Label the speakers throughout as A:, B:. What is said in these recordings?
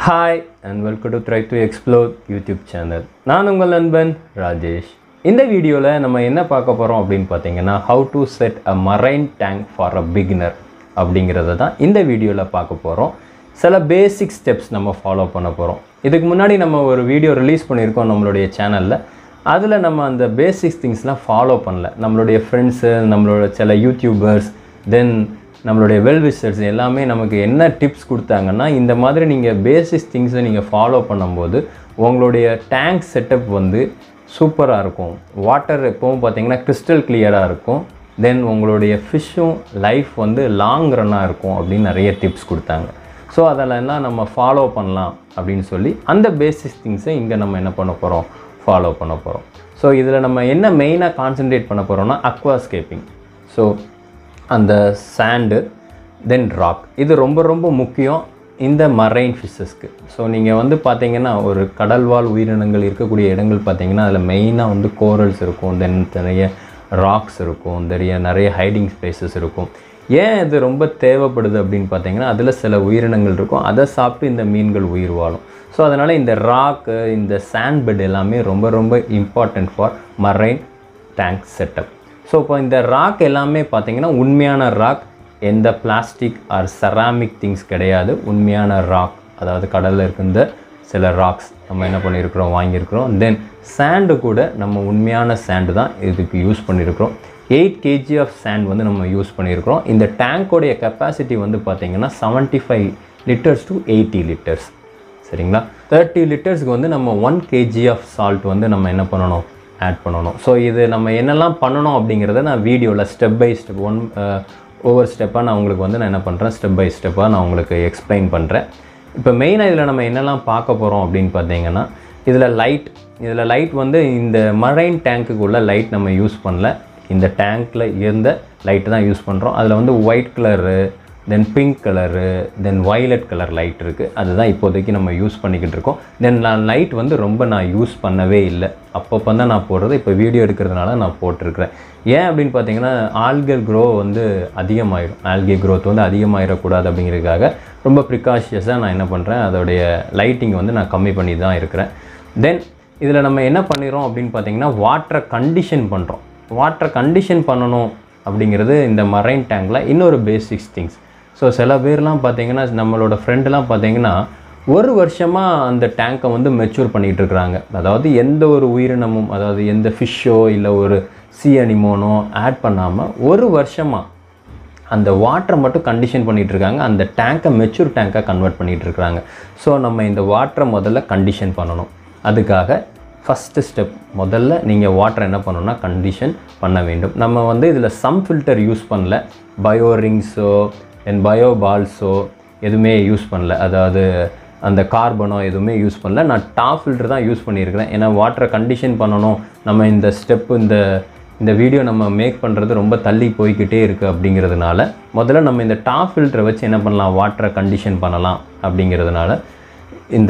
A: hi and welcome to try to explore YouTube channel நான் உங்கள் நண்பன் ராஜேஷ் இந்த வீடியோவில் நம்ம என்ன பார்க்க போகிறோம் அப்படின்னு பார்த்தீங்கன்னா how to set a marine tank for a beginner அப்படிங்கிறத தான் இந்த வீடியோவில் பார்க்க போகிறோம் சில பேசிக் ஸ்டெப்ஸ் நம்ம ஃபாலோ பண்ண போகிறோம் இதுக்கு முன்னாடி நம்ம ஒரு வீடியோ ரிலீஸ் பண்ணியிருக்கோம் நம்மளுடைய சேனலில் அதில் நம்ம அந்த பேசிக்ஸ் திங்ஸ்லாம் ஃபாலோ பண்ணல நம்மளுடைய ஃப்ரெண்ட்ஸு நம்மளோட சில யூடியூபர்ஸ் தென் நம்மளுடைய வெல்விஷர்ஸ் எல்லாமே நமக்கு என்ன டிப்ஸ் கொடுத்தாங்கன்னா இந்த மாதிரி நீங்கள் பேசிக்ஸ் திங்ஸை நீங்கள் ஃபாலோ பண்ணும்போது உங்களுடைய டேங்க் செட்டப் வந்து சூப்பராக இருக்கும் வாட்டர் எப்பவும் பார்த்தீங்கன்னா கிறிஸ்டல் கிளியராக இருக்கும் தென் உங்களுடைய ஃபிஷ்ஷும் லைஃப் வந்து லாங் ரன்னாக இருக்கும் அப்படின்னு நிறைய டிப்ஸ் கொடுத்தாங்க ஸோ அதெல்லாம் நம்ம ஃபாலோ பண்ணலாம் அப்படின்னு சொல்லி அந்த பேசிக்ஸ் திங்ஸை இங்கே நம்ம என்ன பண்ண போகிறோம் ஃபாலோ பண்ண போகிறோம் ஸோ இதில் நம்ம என்ன மெயினாக கான்சென்ட்ரேட் பண்ண போகிறோம்னா அக்வாஸ்கேப்பிங் ஸோ அந்த சாண்டு தென் ராக் இது ரொம்ப ரொம்ப முக்கியம் இந்த மரைன் ஃபிஷ்ஷஸ்க்கு ஸோ நீங்கள் வந்து பார்த்தீங்கன்னா ஒரு கடல்வாழ் உயிரினங்கள் இருக்கக்கூடிய இடங்கள் பார்த்தீங்கன்னா அதில் மெயினாக வந்து கோரல்ஸ் இருக்கும் தென் நிறைய ராக்ஸ் இருக்கும் நிறைய நிறைய ஹைடிங் ஸ்பேசஸ் இருக்கும் ஏன் இது ரொம்ப தேவைப்படுது அப்படின்னு பார்த்தீங்கன்னா அதில் சில உயிரினங்கள் இருக்கும் அதை சாப்பிட்டு இந்த மீன்கள் உயிர் வாழும் ஸோ அதனால் இந்த ராக்கு இந்த சாண்ட் பெட் எல்லாமே ரொம்ப ரொம்ப important for marine tank setup so இப்போ இந்த ராக் எல்லாமே பார்த்தீங்கன்னா உண்மையான ராக் எந்த பிளாஸ்டிக் ஆர் செராமிக் திங்ஸ் கிடையாது உண்மையான ராக் அதாவது கடலில் இருக்கின்ற சில ராக்ஸ் நம்ம என்ன பண்ணியிருக்கிறோம் வாங்கியிருக்கிறோம் தென் சாண்டு கூட நம்ம உண்மையான சாண்டு தான் இதுக்கு யூஸ் பண்ணியிருக்கிறோம் எயிட் கேஜி ஆஃப் சாண்ட் வந்து நம்ம யூஸ் பண்ணியிருக்கிறோம் இந்த டேங்கோடைய கெப்பாசிட்டி வந்து பார்த்திங்கன்னா seventy five litres to eighty litres சரிங்களா தேர்ட்டி லிட்டர்ஸ்க்கு வந்து நம்ம ஒன் கேஜி ஆஃப் சால்ட் வந்து நம்ம என்ன பண்ணணும் ஆட் பண்ணணும் ஸோ இது நம்ம என்னெல்லாம் பண்ணணும் அப்படிங்கிறத நான் வீடியோவில் ஸ்டெப் பை ஸ்டெப் ஒன் ஒவ்வொரு ஸ்டெப்பாக நான் உங்களுக்கு வந்து நான் என்ன பண்ணுறேன் ஸ்டெப் பை ஸ்டெப்பாக நான் உங்களுக்கு எக்ஸ்பிளைன் பண்ணுறேன் இப்போ மெயினாக இதில் நம்ம என்னெல்லாம் பார்க்க போகிறோம் அப்படின்னு பார்த்தீங்கன்னா இதில் லைட் இதில் லைட் வந்து இந்த மரைன் டேங்க்குக்குள்ள லைட் நம்ம யூஸ் பண்ணல இந்த டேங்க்கில் இருந்த லைட்டு தான் யூஸ் பண்ணுறோம் அதில் வந்து white colour then pink colour then violet colour light இருக்குது அதுதான் இப்போதைக்கு நம்ம யூஸ் பண்ணிக்கிட்டு இருக்கோம் தென் நான் லைட் வந்து ரொம்ப நான் யூஸ் பண்ணவே இல்லை அப்பப்போ தான் நான் போடுறது இப்போ வீடியோ எடுக்கிறதுனால நான் போட்டிருக்கிறேன் ஏன் அப்படின்னு பார்த்தீங்கன்னா ஆல்கல் க்ரோ வந்து அதிகமாகிடும் ஆல்கே க்ரோத் வந்து அதிகமாகிடக்கூடாது அப்படிங்கிறதுக்காக ரொம்ப ப்ரிகாஷியஸாக நான் என்ன பண்ணுறேன் அதோடைய லைட்டிங் வந்து நான் கம்மி பண்ணி தான் இருக்கிறேன் தென் இதில் நம்ம என்ன பண்ணிடுறோம் அப்படின்னு பார்த்தீங்கன்னா வாட்டரை கண்டிஷன் பண்ணுறோம் வாட்டரை கண்டிஷன் பண்ணணும் அப்படிங்கிறது இந்த மரைன் டேங்கில் இன்னொரு பேசிக்ஸ் திங்ஸ் ஸோ சில பேர்லாம் பார்த்தீங்கன்னா நம்மளோட ஃப்ரெண்டெலாம் பார்த்தீங்கன்னா ஒரு வருஷமாக அந்த டேங்கை வந்து மெச்சூர் பண்ணிகிட்டு இருக்கிறாங்க அதாவது எந்த ஒரு உயிரினமும் அதாவது எந்த ஃபிஷ்ஷோ இல்லை ஒரு சி அனிமோனோ ஆட் பண்ணாமல் ஒரு வருஷமாக அந்த வாட்டரை மட்டும் கண்டிஷன் பண்ணிகிட்டு இருக்காங்க அந்த டேங்கை மெச்சூர் டேங்காக கன்வெர்ட் பண்ணிகிட்டு இருக்காங்க ஸோ நம்ம இந்த வாட்டரை முதல்ல கண்டிஷன் பண்ணணும் அதுக்காக ஃபஸ்ட்டு ஸ்டெப் முதல்ல நீங்கள் வாட்டர் என்ன பண்ணணும்னா கண்டிஷன் பண்ண வேண்டும் நம்ம வந்து இதில் சம் ஃபில்டர் யூஸ் பண்ணல பயோ ரிங்ஸோ தென் பயோ பால்ஸோ எதுவுமே யூஸ் பண்ணல அதாவது அந்த கார்பனோ எதுவுமே யூஸ் பண்ணல நான் டாப் ஃபில்டர் தான் யூஸ் பண்ணியிருக்கிறேன் ஏன்னா வாட்டரை கண்டிஷன் பண்ணணும் நம்ம இந்த ஸ்டெப் இந்த இந்த வீடியோ நம்ம மேக் பண்ணுறது ரொம்ப தள்ளி போய்கிட்டே இருக்குது அப்படிங்கிறதுனால முதல்ல நம்ம இந்த டாப் ஃபில்டரை வச்சு என்ன பண்ணலாம் வாட்டரை கண்டிஷன் பண்ணலாம் அப்படிங்கிறதுனால இந்த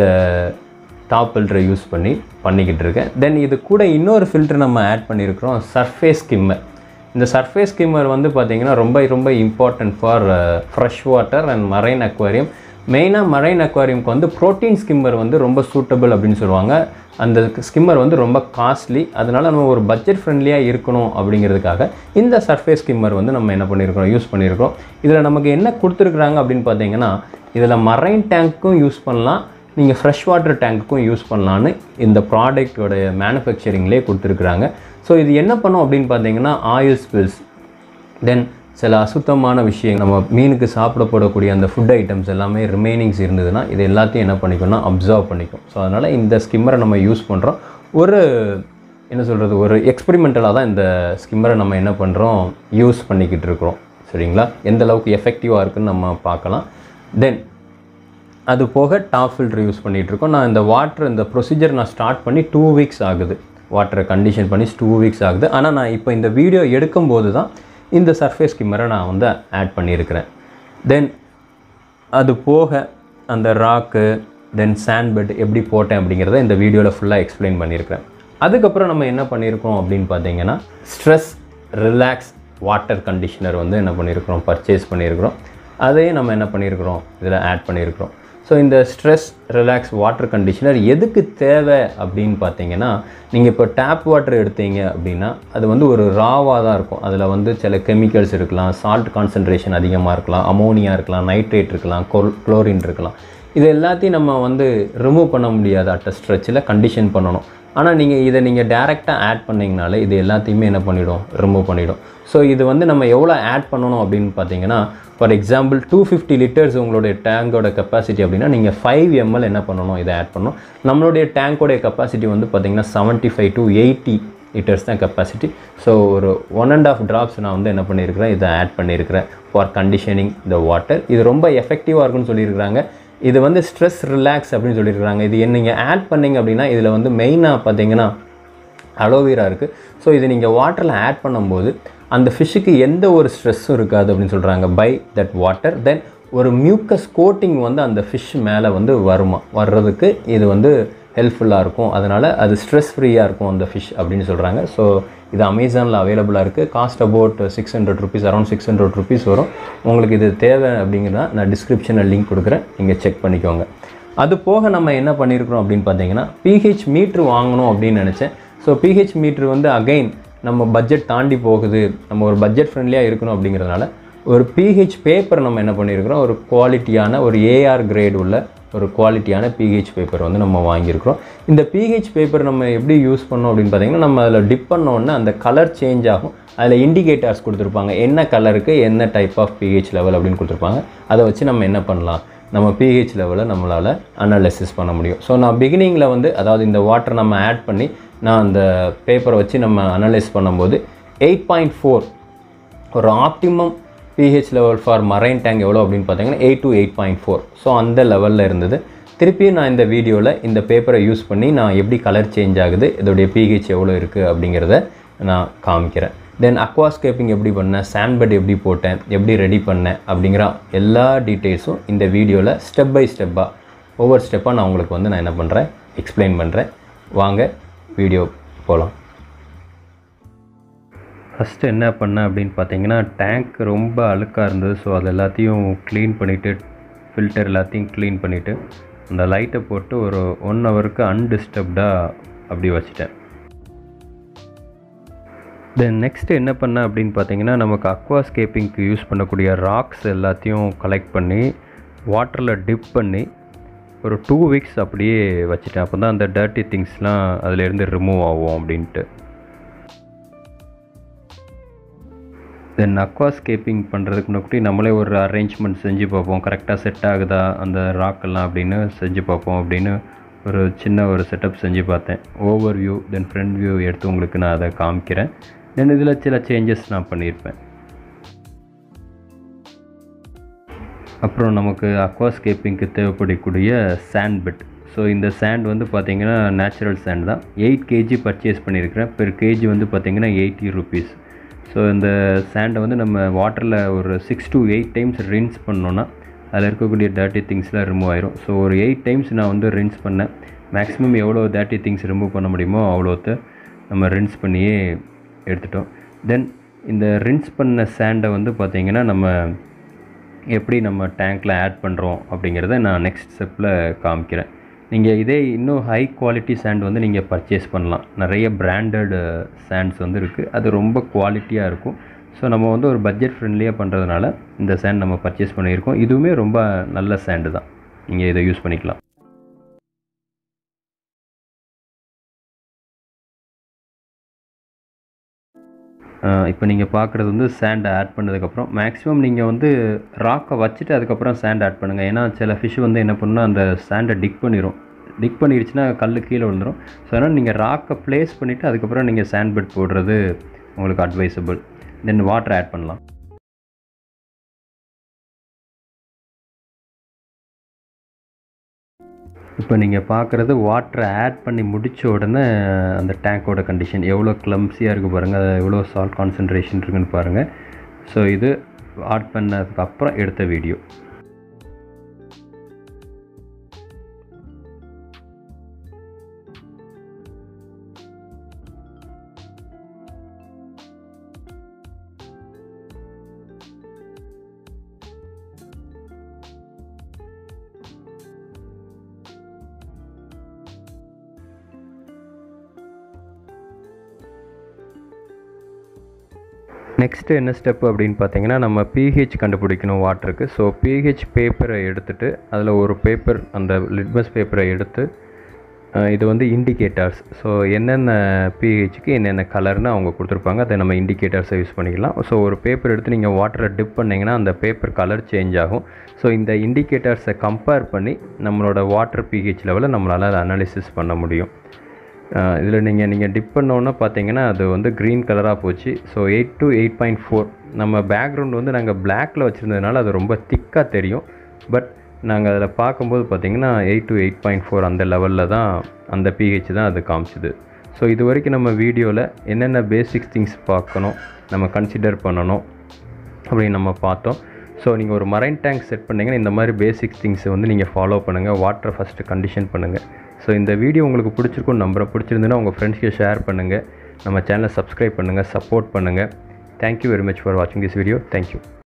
A: டாப் ஃபில்டரை யூஸ் பண்ணி பண்ணிக்கிட்டு இருக்கேன் தென் இது கூட இன்னொரு ஃபில்டர் நம்ம ஆட் பண்ணியிருக்கிறோம் சர்ஃபேஸ் ஸ்கிம்மர் இந்த சர்ஃபேஸ் ஸ்கிம்மர் வந்து பார்த்திங்கன்னா ரொம்ப ரொம்ப important for fresh water and marine aquarium மெயினாக மரைன் அக்வாரியம்க்கு வந்து ப்ரோட்டீன் ஸ்கிம்மர் வந்து ரொம்ப சூட்டபிள் அப்படின்னு சொல்லுவாங்க அந்த ஸ்கிம்மர் வந்து ரொம்ப காஸ்ட்லி அதனால் நம்ம ஒரு பட்ஜெட் ஃப்ரெண்ட்லியாக இருக்கணும் அப்படிங்கிறதுக்காக இந்த சர்ஃபேஸ் ஸ்கிம்மர் வந்து நம்ம என்ன பண்ணியிருக்கிறோம் யூஸ் பண்ணியிருக்கிறோம் இதில் நமக்கு என்ன கொடுத்துருக்குறாங்க அப்படின்னு பார்த்தீங்கன்னா இதில் மரைன் டேங்க்கும் யூஸ் பண்ணலாம் நீங்கள் ஃப்ரெஷ் வாட்டர் டேங்க்குக்கும் யூஸ் பண்ணலான்னு இந்த ப்ராடக்டோடைய மேனுஃபேக்சரிங்லேயே கொடுத்துருக்குறாங்க ஸோ இது என்ன பண்ணும் அப்படின்னு பார்த்தீங்கன்னா ஆயில் ஸ்பில்ஸ் தென் சில அசுத்தமான விஷயம் நம்ம மீனுக்கு சாப்பிடப்படக்கூடிய அந்த ஃபுட் ஐட்டம்ஸ் எல்லாமே ரிமைனிங்ஸ் இருந்ததுன்னா இது எல்லாத்தையும் என்ன பண்ணிக்கும்னா அப்சர்வ் பண்ணிக்கும் ஸோ அதனால் இந்த ஸ்கிம்மரை நம்ம யூஸ் பண்ணுறோம் ஒரு என்ன சொல்கிறது ஒரு எக்ஸ்பெரிமெண்டலாக தான் இந்த ஸ்கிம்மரை நம்ம என்ன பண்ணுறோம் யூஸ் பண்ணிக்கிட்டு இருக்கிறோம் சரிங்களா எந்த அளவுக்கு எஃபெக்டிவாக இருக்குன்னு நம்ம பார்க்கலாம் தென் அது போக டாப் ஃபில்டர் யூஸ் பண்ணிகிட்ருக்கோம் நான் இந்த வாட்டர் இந்த ப்ரொசீஜர் நான் ஸ்டார்ட் பண்ணி டூ வீக்ஸ் ஆகுது வாட்டரை கண்டிஷன் பண்ணி டூ வீக்ஸ் ஆகுது ஆனால் நான் இப்போ இந்த வீடியோ எடுக்கும்போது தான் இந்த சர்ஃபேஸ் ஸ்கிம்மரை நான் வந்து ஆட் பண்ணியிருக்கிறேன் தென் அது போக அந்த ராக்கு தென் சாண்ட் பெட் எப்படி போட்டேன் அப்படிங்கிறத இந்த வீடியோவில் ஃபுல்லாக எக்ஸ்பிளைன் பண்ணியிருக்கிறேன் அதுக்கப்புறம் நம்ம என்ன பண்ணியிருக்கோம் அப்படின்னு பார்த்தீங்கன்னா ஸ்ட்ரெஸ் ரிலாக்ஸ் வாட்டர் கண்டிஷனர் வந்து என்ன பண்ணியிருக்கிறோம் பர்ச்சேஸ் பண்ணியிருக்கிறோம் அதையும் நம்ம என்ன பண்ணியிருக்கிறோம் இதில் ஆட் பண்ணியிருக்கிறோம் ஸோ இந்த ஸ்ட்ரெஸ் ரிலாக்ஸ் வாட்டர் கண்டிஷனர் எதுக்கு தேவை அப்படின்னு பார்த்தீங்கன்னா நீங்கள் இப்போ டேப் வாட்டர் எடுத்தீங்க அப்படின்னா அது வந்து ஒரு ராவாக தான் இருக்கும் அதில் வந்து சில கெமிக்கல்ஸ் இருக்கலாம் சால்ட் கான்சன்ட்ரேஷன் அதிகமாக இருக்கலாம் அமோனியா இருக்கலாம் நைட்ரேட் இருக்கலாம் குளோரின் இருக்கலாம் இது எல்லாத்தையும் நம்ம வந்து ரிமூவ் பண்ண முடியாது அட்ட ஸ்ட்ரெச்சில் கண்டிஷன் பண்ணணும் ஆனால் நீங்கள் இதை நீங்கள் டேரெக்டாக ஆட் பண்ணிங்கனாலே இது எல்லாத்தையுமே என்ன பண்ணிடும் ரிமூவ் பண்ணிடும் ஸோ இது வந்து நம்ம எவ்வளோ ஆட் பண்ணணும் அப்படின்னு பார்த்தீங்கன்னா for example two fifty litres உங்களுடைய டேங்கோட கெப்பாசிட்டி அப்படின்னா நீங்கள் ஃபைவ் எம்எல் என்ன பண்ணணும் இதை ஆட் பண்ணணும் நம்மளுடைய டேங்கோடைய கெப்பாசிட்டி வந்து பார்த்திங்கன்னா seventy five to eighty litres தான் கெப்பாசிட்டி ஸோ ஒரு ஒன் அண்ட் ஆஃப் ட்ராப்ஸ் நான் வந்து என்ன பண்ணியிருக்கிறேன் இதை ஆட் பண்ணியிருக்கிறேன் ஃபார் கண்டிஷனிங் த வாட்டர் இது ரொம்ப எஃபெக்டிவாக இருக்குன்னு சொல்லியிருக்கிறாங்க இது வந்து ஸ்ட்ரெஸ் ரிலாக்ஸ் அப்படின்னு சொல்லியிருக்கிறாங்க இது நீங்கள் ஆட் பண்ணிங்க அப்படின்னா இதில் வந்து மெயினாக பார்த்தீங்கன்னா அலோவேரா இருக்குது ஸோ இது நீங்கள் வாட்டரில் ஆட் பண்ணும்போது அந்த ஃபிஷ்ஷுக்கு எந்த ஒரு ஸ்ட்ரெஸ்ஸும் இருக்காது அப்படின்னு சொல்கிறாங்க பை தட் வாட்டர் தென் ஒரு மியூக்கஸ் கோட்டிங் வந்து அந்த ஃபிஷ் மேலே வந்து வருமா வர்றதுக்கு இது வந்து ஹெல்ப்ஃபுல்லாக இருக்கும் அதனால் அது ஸ்ட்ரெஸ் ஃப்ரீயாக இருக்கும் அந்த ஃபிஷ் அப்படின்னு சொல்கிறாங்க ஸோ இது அமேசானில் அவைலபிளாக இருக்குது cost about six hundred rupees around six hundred rupees வரும் உங்களுக்கு இது தேவை அப்படிங்கிறத நான் டிஸ்கிரிப்ஷனில் லிங்க் கொடுக்குறேன் நீங்கள் செக் பண்ணிக்கோங்க அது போக நம்ம என்ன பண்ணியிருக்கிறோம் அப்படின்னு பார்த்தீங்கன்னா பிஹெச் மீட்ரு வாங்கணும் அப்படின்னு நினச்சேன் ஸோ பிஹெச் மீட்ரு வந்து அகைன் நம்ம பட்ஜெட் தாண்டி போகுது நம்ம ஒரு பட்ஜெட் ஃப்ரெண்ட்லியாக இருக்கணும் அப்படிங்கிறதுனால ஒரு பிஹெச் பேப்பர் நம்ம என்ன பண்ணியிருக்கிறோம் ஒரு குவாலிட்டியான ஒரு ஏஆர் கிரேட் உள்ள ஒரு குவாலிட்டியான பிஹெச் பேப்பர் வந்து நம்ம வாங்கியிருக்கிறோம் இந்த பிஹெச் பேப்பர் நம்ம எப்படி யூஸ் பண்ணோம் அப்படின்னு பார்த்தீங்கன்னா நம்ம அதில் டிப் பண்ணோன்னே அந்த கலர் சேஞ்ச் ஆகும் அதில் இண்டிகேட்டர்ஸ் கொடுத்துருப்பாங்க என்ன கலருக்கு என்ன டைப் ஆஃப் பிஹெச் லெவல் அப்படின்னு கொடுத்துருப்பாங்க அதை வச்சு நம்ம என்ன பண்ணலாம் நம்ம பிஹெச் லெவலை நம்மளால் அனாலிசிஸ் பண்ண முடியும் ஸோ நான் பிகினிங்கில் வந்து அதாவது இந்த வாட்டர் நம்ம ஆட் பண்ணி நான் அந்த பேப்பரை வச்சு நம்ம அனலைஸ் பண்ணும்போது எயிட் பாயிண்ட் ஃபோர் ஒரு optimum pH level for marine tank எவ்வளோ அப்படின்னு பார்த்தீங்கன்னா eight to eight point four so அந்த லெவலில் இருந்தது திருப்பியும் நான் இந்த வீடியோவில் இந்த பேப்பரை யூஸ் பண்ணி நான் எப்படி கலர் சேஞ்ச் ஆகுது இதோடைய பிஹெச் எவ்வளோ இருக்குது அப்படிங்கிறத நான் காமிக்கிறேன் தென் அக்வாஸ்கேப்பிங் எப்படி பண்ணேன் சாண்ட்பெட் எப்படி போட்டேன் எப்படி ரெடி பண்ணேன் அப்படிங்கிற எல்லா டீட்டெயில்ஸும் இந்த வீடியோவில் ஸ்டெப் பை ஸ்டெப்பாக ஒவ்வொரு ஸ்டெப்பாக நான் உங்களுக்கு வந்து நான் என்ன பண்ணுறேன் எக்ஸ்பிளைன் பண்ணுறேன் வாங்க வீடியோ போகலாம் ஃபஸ்ட்டு என்ன பண்ணேன் அப்படின்னு பார்த்தீங்கன்னா டேங்க் ரொம்ப அழுக்காக இருந்தது ஸோ அது எல்லாத்தையும் க்ளீன் பண்ணிவிட்டு ஃபில்டர் எல்லாத்தையும் க்ளீன் பண்ணிவிட்டு அந்த லைட்டை போட்டு ஒரு ஒன் ஹவருக்கு அன்டிஸ்டர்ப்டாக அப்படி வச்சுட்டேன் தென் நெக்ஸ்ட்டு என்ன பண்ணேன் அப்படின்னு பார்த்தீங்கன்னா நமக்கு அக்வாஸ்கேப்பிங்க்கு யூஸ் பண்ணக்கூடிய ராக்ஸ் எல்லாத்தையும் கலெக்ட் பண்ணி வாட்டரில் டிப் பண்ணி ஒரு டூ வீக்ஸ் அப்படியே வச்சுட்டேன் அப்போ தான் அந்த டர்ட்டி திங்ஸ்லாம் அதிலேருந்து ரிமூவ் ஆகும் அப்படின்ட்டு தென் அக்வாஸ்கேப்பிங் பண்ணுறதுக்கு முன்னாடி நம்மளே ஒரு அரேஞ்ச்மெண்ட் செஞ்சு பார்ப்போம் கரெக்டாக செட் ஆகுதா அந்த ராக்கெல்லாம் அப்படின்னு செஞ்சு பார்ப்போம் அப்படின்னு ஒரு சின்ன ஒரு செட்டப் செஞ்சு பார்த்தேன் overview then front view எடுத்து உங்களுக்கு நான் அதை காமிக்கிறேன் தென் இதில் சில சேஞ்சஸ் நான் பண்ணியிருப்பேன் அப்புறம் நமக்கு அக்வாஸ்கேப்பிங்க்கு தேவைப்படக்கூடிய சாண்ட் பெட் ஸோ இந்த சாண்ட் வந்து பார்த்திங்கன்னா நேச்சுரல் சாண்ட் தான் எயிட் கேஜி பர்ச்சேஸ் பண்ணியிருக்கிறேன் பெர் கேஜி வந்து பார்த்திங்கன்னா எயிட்டி ருபீஸ் ஸோ இந்த சாண்டை வந்து நம்ம வாட்டரில் ஒரு six to eight times rinse பண்ணோன்னா அதில் இருக்கக்கூடிய டர்ட்டி திங்ஸ்லாம் ரிமூவ் ஆயிரும் ஸோ ஒரு எயிட் டைம்ஸ் நான் வந்து ரின்ஸ் பண்ணேன் மேக்ஸிமம் எவ்வளோ டர்ட்டி திங்ஸ் ரிமூவ் பண்ண முடியுமோ அவ்வளோத்த நம்ம ரின்ஸ் பண்ணியே எடுத்துட்டோம் தென் இந்த ரின்ஸ் பண்ண சாண்டை வந்து பார்த்திங்கன்னா நம்ம எப்படி நம்ம டேங்க்கில் ஆட் பண்ணுறோம் அப்படிங்கிறத நான் நெக்ஸ்ட் ஸ்டெப்பில் காமிக்கிறேன் நீங்கள் இதே இன்னும் ஹை குவாலிட்டி சாண்ட் வந்து நீங்கள் பர்ச்சேஸ் பண்ணலாம் நிறைய பிராண்டட் சாண்ட்ஸ் வந்து இருக்குது அது ரொம்ப குவாலிட்டியாக இருக்கும் ஸோ நம்ம வந்து ஒரு பட்ஜெட் ஃப்ரெண்ட்லியாக பண்ணுறதுனால இந்த சாண்ட் நம்ம பர்ச்சேஸ் பண்ணியிருக்கோம் இதுவுமே ரொம்ப நல்ல சாண்டு தான் நீங்கள் இதை யூஸ் பண்ணிக்கலாம் இப்போ நீங்கள் பார்க்குறது வந்து சேண்டை ஆட் பண்ணதுக்கப்புறம் மேக்ஸிமம் நீங்கள் வந்து ராக்கை வச்சுட்டு அதுக்கப்புறம் சேண்ட் ஆட் பண்ணுங்கள் ஏன்னா சில ஃபிஷ் வந்து என்ன பண்ணால் அந்த சேண்டை டிக் பண்ணிடும் டிக் பண்ணிடுச்சுன்னா கல் கீழே விழுந்துடும் ஸோ அதனால் நீங்கள் ராக்கை ப்ளேஸ் பண்ணிவிட்டு அதுக்கப்புறம் நீங்கள் சேண்ட் பெட் போடுறது உங்களுக்கு அட்வைசபிள் தென் வாட்டர் ஆட் பண்ணலாம் இப்போ நீங்கள் பார்க்குறது வாட்டரை ஆட் பண்ணி முடித்த உடனே அந்த டேங்கோட கண்டிஷன் எவ்வளோ க்ளம்ஸியாக இருக்குது பாருங்கள் அது எவ்வளோ சால்ட் கான்சன்ட்ரேஷன் இருக்குன்னு பாருங்கள் ஸோ இது ஆட் பண்ணதுக்கப்புறம் எடுத்த வீடியோ நெக்ஸ்ட்டு என்ன ஸ்டெப் அப்படின்னு பார்த்தீங்கன்னா நம்ம பிஹெச் கண்டுபிடிக்கணும் வாட்டருக்கு ஸோ பிஹெச் பேப்பரை எடுத்துகிட்டு அதில் ஒரு பேப்பர் அந்த லிட்மஸ் பேப்பரை எடுத்து அஹ், இது வந்து இண்டிகேட்டர்ஸ் ஸோ என்னென்ன பிஹெச்க்கு என்னென்ன கலர்னு அவங்க கொடுத்துருப்பாங்க அதை நம்ம இண்டிகேட்டர்ஸை யூஸ் பண்ணிக்கலாம் ஸோ ஒரு பேப்பர் எடுத்து நீங்கள் வாட்டரை டிப் பண்ணிங்கன்னா அந்த பேப்பர் கலர் சேஞ்ச் ஆகும் ஸோ இந்த இண்டிகேட்டர்ஸை கம்பேர் பண்ணி நம்மளோட வாட்டர் பிஹெச் லெவலை நம்மளால் அதை அனாலிசிஸ் பண்ண முடியும் இதில் நீங்கள் நீங்கள் டிப் பண்ணோன்னே பார்த்தீங்கன்னா அது வந்து க்ரீன் கலராக போச்சு so eight to eight point four நம்ம பேக்ரவுண்ட் வந்து நாங்கள் பிளாக்கில் வச்சுருந்ததுனால அது ரொம்ப திக்காக தெரியும் பட் நாங்கள் அதில் பார்க்கும்போது பார்த்தீங்கன்னா eight to eight point four அந்த லெவலில் தான் அந்த பிஹெச் தான் அது காமிச்சுது ஸோ இது வரைக்கும் நம்ம வீடியோவில் என்னென்ன பேசிக்ஸ் திங்ஸ் பார்க்கணும் நம்ம கன்சிடர் பண்ணணும் அப்படின்னு நம்ம பார்த்தோம் ஸோ நீங்கள் ஒரு மரைன் டேங்க் செட் பண்ணீங்கன்னா இந்த மாதிரி பேசிக் திங்ஸை வந்து நீங்கள் ஃபாலோ பண்ணுங்கள் வாட்டரை ஃபஸ்ட்டு கண்டிஷன் பண்ணுங்கள் ஸோ இந்த வீடியோ உங்களுக்கு பிடிச்சிருக்கும் நம்புறேன் பிடிச்சிருந்துன்னா உங்கள் ஃப்ரெண்ட்ஸ்க்கு ஷேர் பண்ணுங்கள் நம்ம சேனலை சப்ஸ்கிரைப் பண்ணுங்கள் சப்போர்ட் பண்ணுங்கள் தேங்க்யூ வெரி மச் ஃபார் வாட்சிங் திஸ் வீடியோ தேங்க்யூ